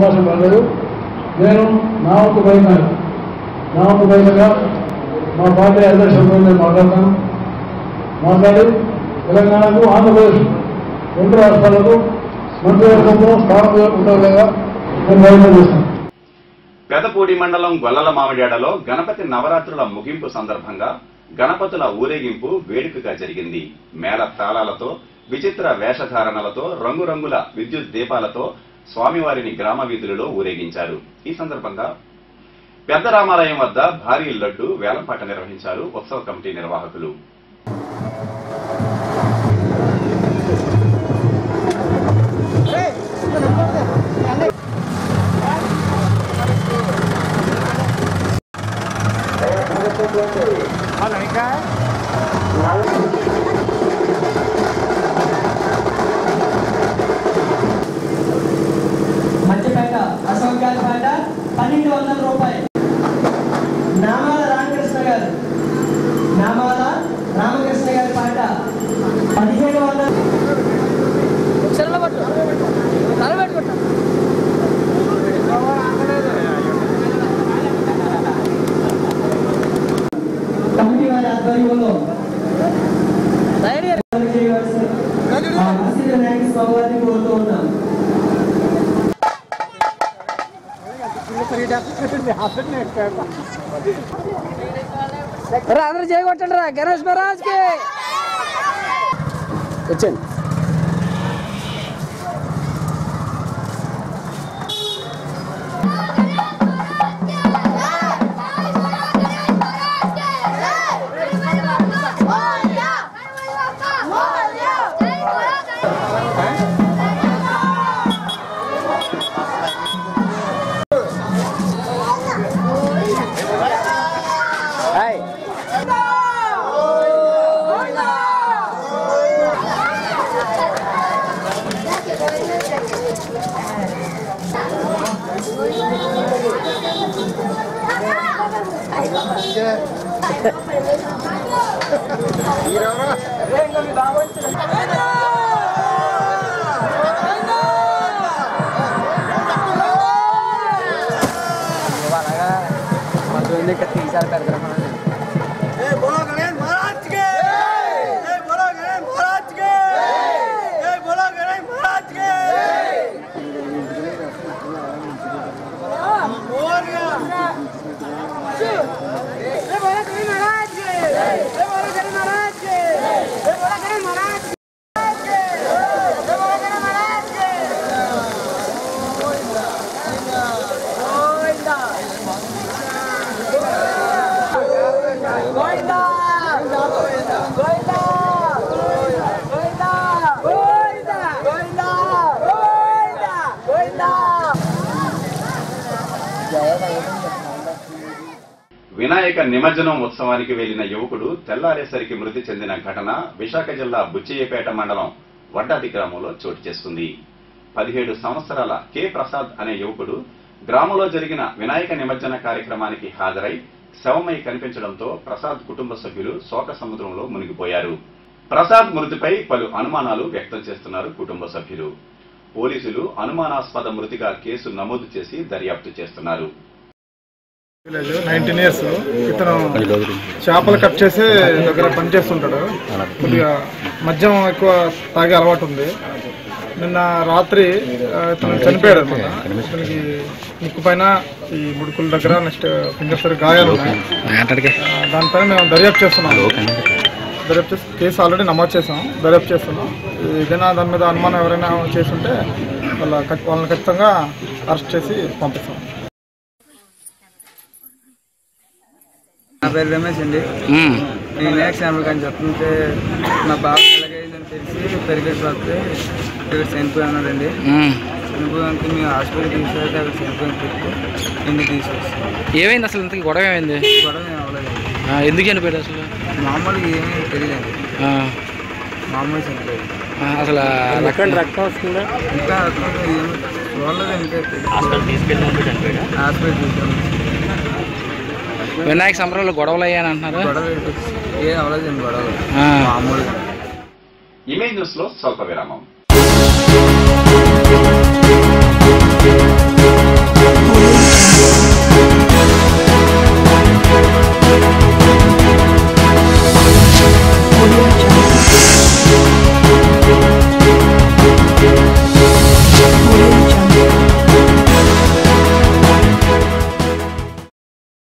అవకాశం రాలేదు నేను నా వంతు ప్రయత్నం నా వంతు ప్రయత్నంగా మా పార్టీ అధ్యక్షులతో నేను మాట్లాడతాను మాట్లాడి తెలంగాణకు ఆంధ్రప్రదేశ్ రెండు రాష్ట్రాలకు మంత్రివర్గంలో స్థానం ఉండేలాగా నేను ప్రయత్నం చేస్తాను పెదపూడి మండలం గొల్లల మామిడాడలో గణపతి నవరాత్రుల ముగింపు సందర్భంగా గణపతుల ఊరేగింపు వేడుకగా జరిగింది మేళ తాళాలతో విచిత్ర వేషధారణలతో రంగురంగుల విద్యుత్ దీపాలతో స్వామివారిని గ్రామ వీధులలో ఊరేగించారు ఈ సందర్భంగా పెద్ద రామాలయం వద్ద భారీ లడ్డు వేలంపాట నిర్వహించారు ఉత్సవ కమిటీ నిర్వాహకులు మధ్యపేట అశోక్ గారి పాట పన్నెండు వందల రూపాయలు నామాల రామకృష్ణ గారు నామాల రామకృష్ణ గారి పాట పదిహేడు వందల కమిటీ వారి ఆధ్వర్యంలో చేయవలసిన ఆ ఆశీర్వాద నాయక స్వామి వారిని కోరుతూ ఉన్నాం రా అందరూ చేయగొట్టండి రా గణేష్ మహారాజ్ కి వచ్చాను హాయ్ అలాగా మధుని ఇక్కడ తీసారు పెడతారు వినాయక నిమజ్జనం ఉత్సవానికి వెళ్లిన యువకుడు తెల్లారేసరికి మృతి చెందిన ఘటన విశాఖ జిల్లా బుచ్చయ్యపేట మండలం వడ్డాది గ్రామంలో చోటు చేసుకుంది పదిహేడు సంవత్సరాల కె ప్రసాద్ అనే యువకుడు గ్రామంలో జరిగిన వినాయక నిమజ్జన కార్యక్రమానికి హాజరై శవమై కనిపించడంతో ప్రసాద్ కుటుంబ సభ్యులు శోక సముద్రంలో మునిగిపోయారు ప్రసాద్ మృతిపై పలు అనుమానాలు వ్యక్తం చేస్తున్నారు కుటుంబ సభ్యులు పోలీసులు అనుమానాస్పద మృతిగా కేసు నమోదు చేసి దర్యాప్తు చేస్తున్నారు విలేజ్ నైన్టీన్ ఇయర్స్ ఇతను చేపలు కట్ చేసే దగ్గర పనిచేస్తుంటాడు కొద్దిగా మద్యం ఎక్కువ తాగే అలవాటు ఉంది నిన్న రాత్రి ఆ, ఇతను చనిపోయాడు అనమాట ఇతనికి ముక్కు పైన ఈ ముడుకుల దగ్గర నెక్స్ట్ ఫింగర్స్ దగ్గర గాయాలు ఉన్నాయి ఆ, దానిపైన మేము దర్యాప్తు చేస్తున్నాం దర్యాప్తు చేసి కేసు ఆల్రెడీ నమోదు చేసాం దర్యాప్తు చేస్తున్నాం ఏదైనా దాని మీద అనుమానం ఎవరైనా చేసుంటే వాళ్ళ ఖచ్- వాళ్ళని ఖచ్చితంగా అరెస్ట్ చేసి పంపిస్తాం నా పేరు రమేష్ అండి నేను వినాయక స్వామి కానీ చెప్తుంటే మా బాబు ఎలాగైందని తెలిసి పెరిగేసి వస్తే ఇక్కడ చనిపోయి ఉన్నాడండి చనిపోయాక మేము హాస్పిటల్ తీసుకెళ్తే అక్కడ చనిపోయిన చెప్పి ఇంటికి తీసుకొచ్చి ఏమైంది అసలు ఇంతకి గొడవ ఏమైంది గొడవ ఏం అవ్వలేదండి ఆ, ఎందుకు చనిపోయాడు అసలు మామూలుగా ఏమీ తెలియదండి ఆ, మామూలు చనిపోయాడు ఆ, అసలు రక్తం రక్తం వస్తుందా ఇంకా రక్తం ఏమి చూడలేదు ఇంకా హాస్పిటల్ తీసుకెళ్ళి హాస్పిటల్ తీసుకెళ్ళి వినాయక సంబరాలు గొడవలు అయ్యాయని అంటున్నారు గొడవ ఏం అవ్వలేదండి గొడవ ఆ. మామూలుగా ఇమేజ్ న్యూస్ లో స్వల్ప విరామం